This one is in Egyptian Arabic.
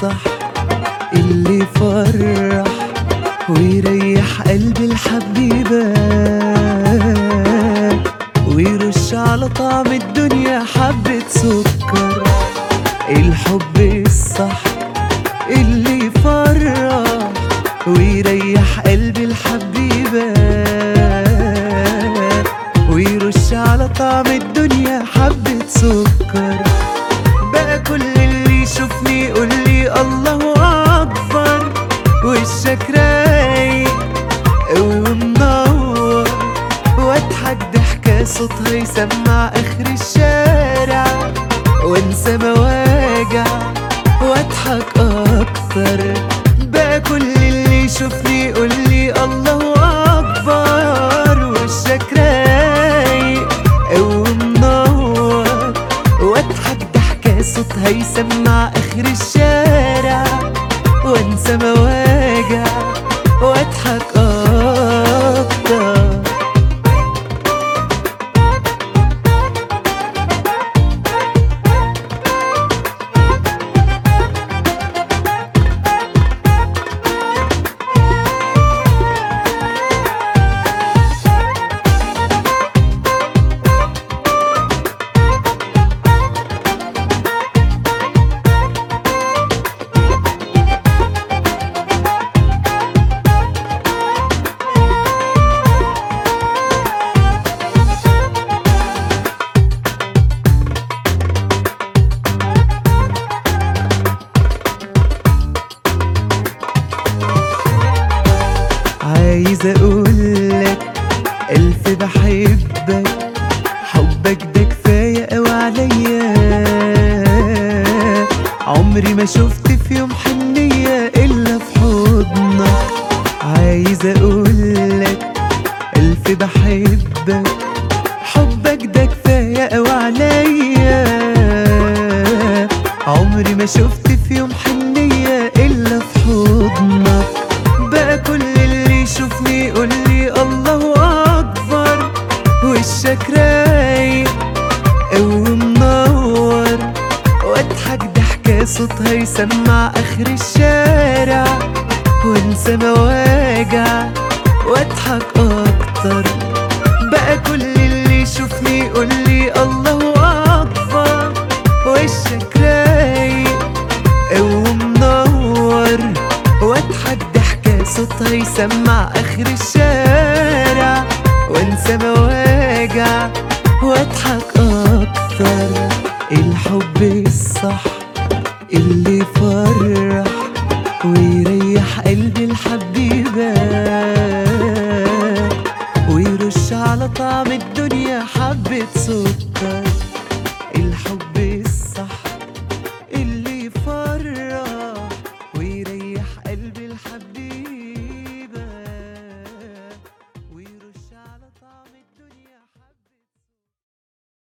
الصح اللي يفرح ويريح قلب الحبيبة ويرش على طعم الدنيا حبة سكر الحب الصح اللي يفرح ويريح قلب الحبيبة ويرش على طعم الدنيا حبة سكر بقى كل اللي يشوفني يقول لي الله أكبر وشك رايق قوي ومنور واضحك ضحكة صوتها يسمع آخر الشارع وانسى مواجع واضحك أكتر بقى كل اللي يشوفني يقول لي الله أكبر وشك رايق قوي ومنور واضحك ضحكة صوتها يسمع آخر الشارع وانسى مواجع واضحك أكتر عايز اقولك الف بحبك حبك ده كفايه قوي عليا عمري ما شفت في يوم حنيه الا في حضنك عايز اقولك الف بحبك حبك ده كفايه قوي عليا عمري ما شفت في يوم حنيه الا في حضنك بقى كل اللي يشوفني يقول لي الله اكبر وشك رايق قوي منور واضحك ضحكة صوتها يسمع اخر الشارع وانسى مواجع واضحك اكتر بقى كل اللي يشوفني يقول لي الله اكبر وشك رايق قوي منور واضحك ضحكة صوتها يسمع آخر الشارع وانسى مواجع واضحك أكتر الحب الصح اللي يفرح ويريح